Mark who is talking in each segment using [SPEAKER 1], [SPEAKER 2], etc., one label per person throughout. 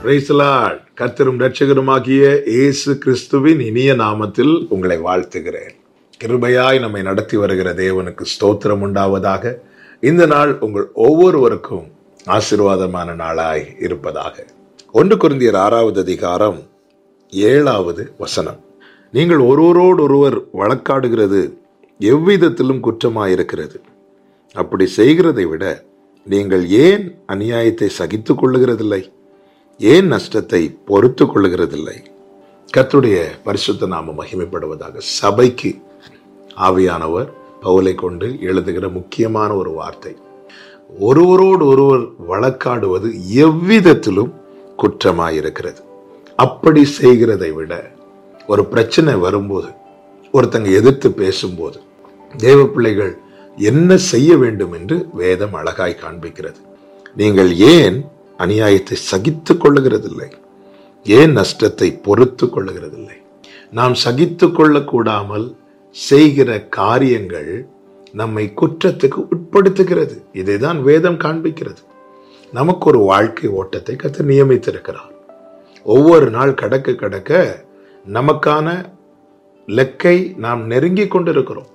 [SPEAKER 1] Praise the Lord. கர்த்தரும் ரட்சகருமாகிய இயேசு கிறிஸ்துவின் இனிய நாமத்தில் உங்களை வாழ்த்துகிறேன் கிருபையாய் நம்மை நடத்தி வருகிற தேவனுக்கு ஸ்தோத்திரம் உண்டாவதாக இந்த நாள் உங்கள் ஒவ்வொருவருக்கும் ஆசீர்வாதமான நாளாய் இருப்பதாக ஒன்று குருந்தியர் ஆறாவது அதிகாரம் ஏழாவது வசனம் நீங்கள் ஒருவரோடு ஒருவர் வழக்காடுகிறது எவ்விதத்திலும் குற்றமாயிருக்கிறது அப்படி செய்கிறதை விட நீங்கள் ஏன் அநியாயத்தை சகித்துக் கொள்ளுகிறதில்லை ஏன் நஷ்டத்தை பொறுத்து கொள்ளுகிறதில்லை கர்த்தருடைய பரிசுத்த நாம மகிமைப்படுவதாக சபைக்கு ஆவியானவர் பவுலை கொண்டு எழுதுகிற முக்கியமான ஒரு வார்த்தை ஒருவரோடு ஒருவர் வழக்காடுவது எவ்விதத்திலும் குற்றமாயிருக்கிறது அப்படி செய்கிறதை விட ஒரு பிரச்சனை வரும்போது ஒருத்தங்க எதிர்த்து பேசும்போது தேவ பிள்ளைகள் என்ன செய்ய வேண்டும் என்று வேதம் அழகாய் காண்பிக்கிறது நீங்கள் ஏன் அநியாயத்தை சகித்துக் கொள்ளுகிறதில்லை ஏன் நஷ்டத்தை பொறுத்து கொள்ளுகிறதில்லை நாம் சகித்து கொள்ளக்கூடாமல் செய்கிற காரியங்கள் நம்மை குற்றத்துக்கு உட்படுத்துகிறது இதைதான் வேதம் காண்பிக்கிறது நமக்கு ஒரு வாழ்க்கை ஓட்டத்தை கத்து நியமித்திருக்கிறார் ஒவ்வொரு நாள் கடக்க கடக்க நமக்கான லெக்கை நாம் நெருங்கி கொண்டிருக்கிறோம்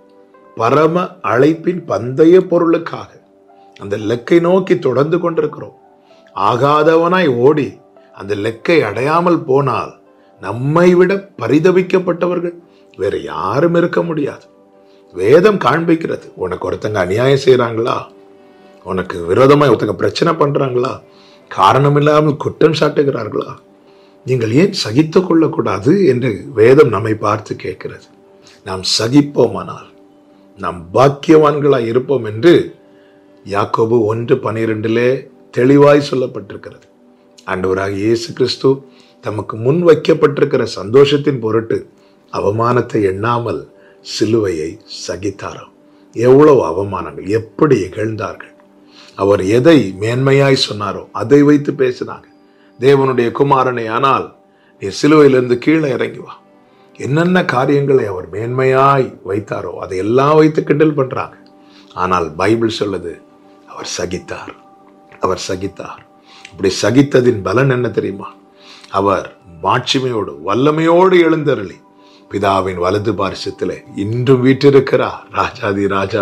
[SPEAKER 1] பரம அழைப்பின் பந்தய பொருளுக்காக அந்த லெக்கை நோக்கி தொடர்ந்து கொண்டிருக்கிறோம் ஆகாதவனாய் ஓடி அந்த லெக்கை அடையாமல் போனால் நம்மை விட பரிதவிக்கப்பட்டவர்கள் வேற யாரும் இருக்க முடியாது வேதம் காண்பிக்கிறது உனக்கு ஒருத்தங்க அநியாயம் செய்றாங்களா உனக்கு விரோதமாய் ஒருத்தங்க பிரச்சனை பண்றாங்களா காரணம் இல்லாமல் குற்றம் சாட்டுகிறார்களா நீங்கள் ஏன் சகித்துக் கொள்ளக்கூடாது என்று வேதம் நம்மை பார்த்து கேட்கிறது நாம் சகிப்போமானால் நாம் பாக்கியவான்களாய் இருப்போம் என்று யாக்கோபு ஒன்று பனிரெண்டிலே தெளிவாய் சொல்லப்பட்டிருக்கிறது ஆண்டவராக இயேசு கிறிஸ்து தமக்கு முன் வைக்கப்பட்டிருக்கிற சந்தோஷத்தின் பொருட்டு அவமானத்தை எண்ணாமல் சிலுவையை சகித்தாராம் எவ்வளவு அவமானங்கள் எப்படி இகழ்ந்தார்கள் அவர் எதை மேன்மையாய் சொன்னாரோ அதை வைத்து பேசினாங்க தேவனுடைய குமாரனை ஆனால் நீ சிலுவையிலிருந்து கீழே இறங்கி வா என்னென்ன காரியங்களை அவர் மேன்மையாய் வைத்தாரோ அதை எல்லாம் வைத்து கிண்டல் பண்றாங்க ஆனால் பைபிள் சொல்லுது அவர் சகித்தார் அவர் சகித்தார் இப்படி சகித்ததின் பலன் என்ன தெரியுமா அவர் மாட்சிமையோடு வல்லமையோடு எழுந்தருளி பிதாவின் வலது பாரிசத்திலே இன்றும் வீற்றிருக்கிறார் ராஜாதி ராஜா